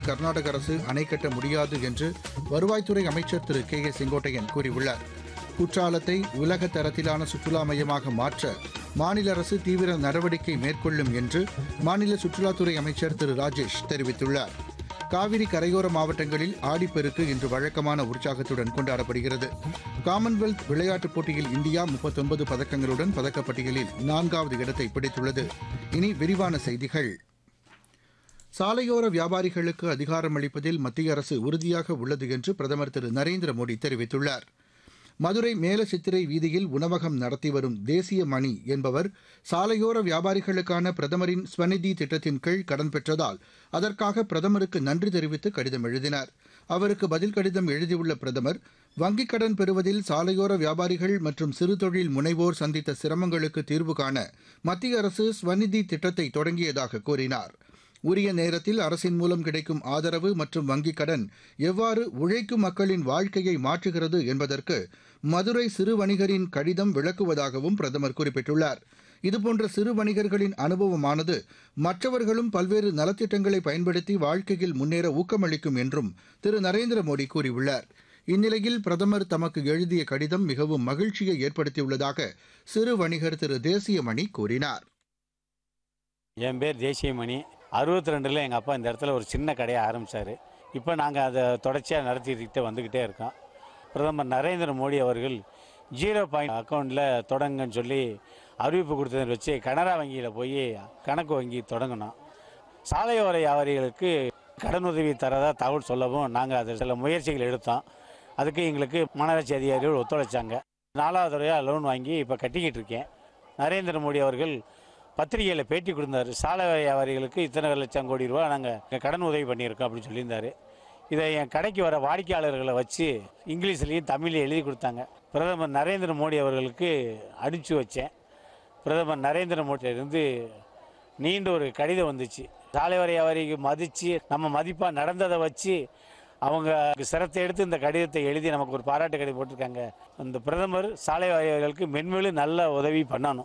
கர்நாடக அரசு அணை கட்ட முடியாது என்று வருவாய்த்துறை அமைச்சர் திரு கே ஏ செங்கோட்டையன் கூறியுள்ளார் குற்றாலத்தை உலக தரத்திலான சுற்றுலா மையமாக மாற்ற மாநில அரசு தீவிர நடவடிக்கை மேற்கொள்ளும் என்று மாநில சுற்றுலாத்துறை அமைச்சர் திரு ராஜேஷ் தெரிவித்துள்ளார் காவிரி கரையோர மாவட்டங்களில் ஆடிப்பெருக்கு இன்று வழக்கமான உற்சாகத்துடன் கொண்டாடப்படுகிறது காமன்வெல்த் விளையாட்டுப் போட்டியில் இந்தியா முப்பத்தொன்பது பதக்கங்களுடன் பதக்கப்பட்டியலில் நான்காவது இடத்தை பிடித்துள்ளது இனி விரிவான செய்திகள் சாலையோர வியாபாரிகளுக்கு அதிகாரம் அளிப்பதில் மத்திய அரசு உறுதியாக உள்ளது என்று பிரதமர் திரு நரேந்திர மோடி தெரிவித்துள்ளார் மதுரை மேல சித்திரை வீதியில் உணவகம் நடத்தி வரும் தேசிய மணி என்பவர் சாலையோர வியாபாரிகளுக்கான பிரதமரின் ஸ்வநிதி திட்டத்தின் கீழ் கடன் பெற்றதால் அதற்காக பிரதமருக்கு நன்றி தெரிவித்து கடிதம் எழுதினார் அவருக்கு பதில் கடிதம் எழுதியுள்ள பிரதமர் வங்கிக் கடன் பெறுவதில் சாலையோர வியாபாரிகள் மற்றும் சிறு தொழில் முனைவோர் சந்தித்த சிரமங்களுக்கு தீர்வு காண மத்திய அரசு ஸ்வநிதி திட்டத்தை தொடங்கியதாக கூறினார் உரிய நேரத்தில் அரசின் மூலம் கிடைக்கும் ஆதரவு மற்றும் வங்கிக் கடன் எவ்வாறு உழைக்கும் மக்களின் வாழ்க்கையை மாற்றுகிறது என்பதற்கு மதுரை சிறு வணிகரின் கடிதம் விளக்குவதாகவும் பிரதமர் குறிப்பிட்டுள்ளார் இதுபோன்ற சிறு வணிகர்களின் அனுபவமானது மற்றவர்களும் பல்வேறு நலத்திட்டங்களை பயன்படுத்தி வாழ்க்கையில் முன்னேற ஊக்கமளிக்கும் என்றும் திரு நரேந்திர மோடி கூறியுள்ளார் இந்நிலையில் பிரதமர் தமக்கு எழுதிய கடிதம் மிகவும் மகிழ்ச்சியை ஏற்படுத்தியுள்ளதாக சிறு வணிகர் திரு தேசியமணி கூறினார் என் பேர் தேசியமணி அறுபத்தி ரெண்டில் எங்கள் அப்பா இந்த இடத்துல ஒரு சின்ன கடையை ஆரம்பித்தார் இப்போ நாங்கள் அதை தொடர்ச்சியாக நடத்திக்கிட்டு வந்துக்கிட்டே இருக்கோம் பிரதமர் நரேந்திர மோடி அவர்கள் ஜீரோ பாயிண்ட் அக்கௌண்ட்டில் தொடங்குன்னு சொல்லி அறிவிப்பு கொடுத்ததை வச்சு கனரா வங்கியில் போய் கணக்கு வங்கி தொடங்கினோம் சாலையோர வியாபாரிகளுக்கு கடனுதவி தரதா தகவல் சொல்லவும் நாங்கள் அதில் சில முயற்சிகள் எடுத்தோம் அதுக்கு எங்களுக்கு மாநகராட்சி அதிகாரிகள் ஒத்துழைச்சாங்க நாலாவது தடவையாக லோன் வாங்கி இப்போ கட்டிக்கிட்டு இருக்கேன் நரேந்திர மோடி அவர்கள் பத்திரிகையில் பேட்டி கொடுத்தாரு சாலை வியாபாரிகளுக்கு இத்தனை லட்சம் கோடி ரூபா நாங்கள் கடன் உதவி பண்ணியிருக்கோம் அப்படின்னு சொல்லியிருந்தாரு இதை என் கடைக்கு வர வாடிக்கையாளர்களை வச்சு இங்கிலீஷ்லேயும் தமிழ்லையும் எழுதி கொடுத்தாங்க பிரதமர் நரேந்திர மோடி அவர்களுக்கு அனுப்பிச்சி வச்சேன் பிரதமர் நரேந்திர மோடியிலிருந்து நீண்ட ஒரு கடிதம் வந்துச்சு சாலை வியாபாரிக்கு மதித்து நம்ம மதிப்பாக நடந்ததை வச்சு அவங்க சிரத்தை எடுத்து இந்த கடிதத்தை எழுதி நமக்கு ஒரு பாராட்டு கடிதம் போட்டிருக்காங்க அந்த பிரதமர் சாலை வியாபாரிகளுக்கு மென்மேலும் நல்ல உதவி பண்ணணும்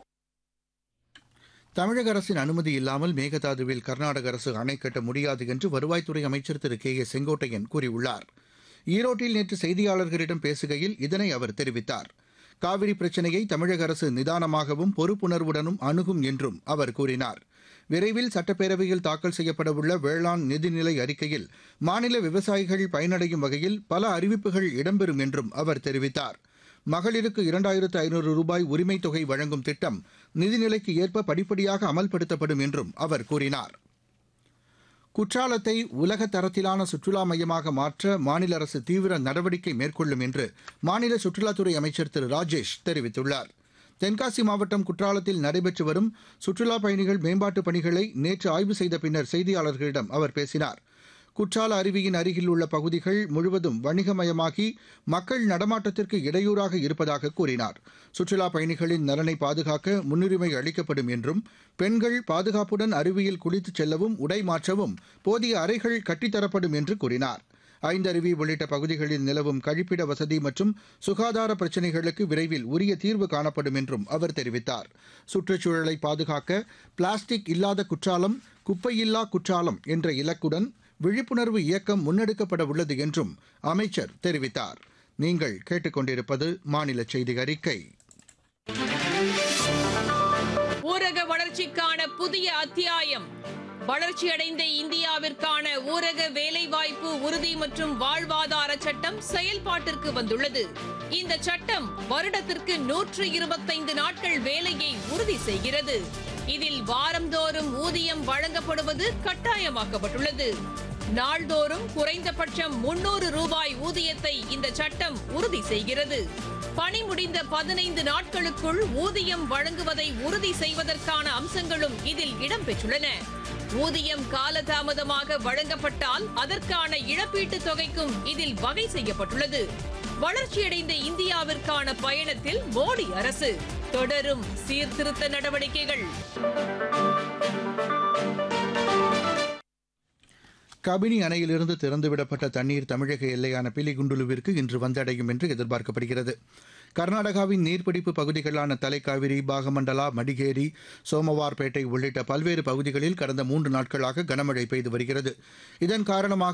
தமிழக அரசின் அனுமதி இல்லாமல் மேகதாதுவில் கர்நாடக அரசு அணை கட்ட முடியாது என்று வருவாய்த்துறை அமைச்சர் திரு கே ஏ செங்கோட்டையன் கூறியுள்ளார் ஈரோட்டில் நேற்று செய்தியாளர்களிடம் பேசுகையில் இதனை அவர் தெரிவித்தார் காவிரி பிரச்சினையை தமிழக அரசு நிதானமாகவும் பொறுப்புணர்வுடனும் அணுகும் என்றும் அவர் கூறினார் விரைவில் சட்டப்பேரவையில் தாக்கல் செய்யப்படவுள்ள வேளாண் நிதிநிலை அறிக்கையில் மாநில விவசாயிகள் பயனடையும் வகையில் பல அறிவிப்புகள் இடம்பெறும் என்றும் அவர் தெரிவித்தார் மகளிருக்கு இரண்டாயிரத்து ஐநூறு ரூபாய் உரிமைத் தொகை வழங்கும் திட்டம் நிதிநிலைக்கு ஏற்ப படிப்படியாக அமல்படுத்தப்படும் என்றும் அவர் கூறினார் குற்றாலத்தை உலக தரத்திலான சுற்றுலா மையமாக மாற்ற மாநில அரசு தீவிர நடவடிக்கை மேற்கொள்ளும் என்று மாநில சுற்றுலாத்துறை அமைச்சர் திரு ராஜேஷ் தெரிவித்துள்ளார் தென்காசி மாவட்டம் குற்றாலத்தில் நடைபெற்று வரும் சுற்றுலாப் பயணிகள் மேம்பாட்டுப் பணிகளை நேற்று ஆய்வு செய்த பின்னர் செய்தியாளர்களிடம் அவர் பேசினார் குற்றால அருவியின் அருகில் உள்ள பகுதிகள் முழுவதும் வணிகமயமாகி மக்கள் நடமாட்டத்திற்கு இடையூறாக இருப்பதாக கூறினார் சுற்றுலா பயணிகளின் நலனை பாதுகாக்க முன்னுரிமை அளிக்கப்படும் என்றும் பெண்கள் பாதுகாப்புடன் அருவியில் குளித்துச் செல்லவும் உடை மாற்றவும் போதிய அறைகள் கட்டித்தரப்படும் என்று கூறினார் ஐந்தருவி உள்ளிட்ட பகுதிகளில் நிலவும் கழிப்பிட வசதி மற்றும் சுகாதார பிரச்சினைகளுக்கு விரைவில் உரிய தீர்வு காணப்படும் என்றும் அவர் தெரிவித்தார் சுற்றுச்சூழலை பாதுகாக்க பிளாஸ்டிக் இல்லாத குற்றாலம் குப்பையில்லா குற்றாலம் என்ற இலக்குடன் விழிப்புணர்வு இயக்கம் முன்னெடுக்கப்பட உள்ளது என்றும் அமைச்சர் தெரிவித்தார் நீங்கள் கேட்டுக்கொண்டிருப்பது மாநில செய்தி அறிக்கை ஊரக வளர்ச்சிக்கான புதிய அத்தியாயம் வளர்ச்சியடைந்த இந்தியாவிற்கான ஊரக வேலைவாய்ப்பு உறுதி மற்றும் வாழ்வாதார சட்டம் செயல்பாட்டிற்கு வந்துள்ளது இந்த சட்டம் வருடத்திற்கு நூற்று இருபத்தைந்து நாட்கள் வேலையை உறுதி செய்கிறது இதில் வாரந்தோறும் ஊதியம் வழங்கப்படுவது கட்டாயமாக்கப்பட்டுள்ளது நாள்தோறும் குறைந்தபட்சம் முன்னூறு ரூபாய் ஊதியத்தை இந்த சட்டம் உறுதி செய்கிறது பணி முடிந்த பதினைந்து நாட்களுக்குள் ஊதியம் வழங்குவதை உறுதி செய்வதற்கான அம்சங்களும் இதில் இடம்பெற்றுள்ளன ஊதியம் காலதாமதமாக வழங்கப்பட்டால் அதற்கான இழப்பீட்டுத் தொகைக்கும் இதில் வகை செய்யப்பட்டுள்ளது வளர்ச்சியடைந்த இந்தியாவிற்கான பயணத்தில் மோடி அரசு தொடரும் சீர்திருத்த நடவடிக்கைகள் கபினி அணையிலிருந்து திறந்துவிடப்பட்ட தண்ணீர் தமிழக எல்லையான பிலிகுண்டுலுவிற்கு இன்று வந்தடையும் என்று எதிர்பார்க்கப்படுகிறது கர்நாடகாவின் நீர்பிடிப்பு பகுதிகளான தலைக்காவிரி பாகமண்டலா மடிகேரி சோமவார்பேட்டை உள்ளிட்ட பல்வேறு பகுதிகளில் கடந்த மூன்று நாட்களாக கனமழை பெய்து வருகிறது இதன் காரணமாக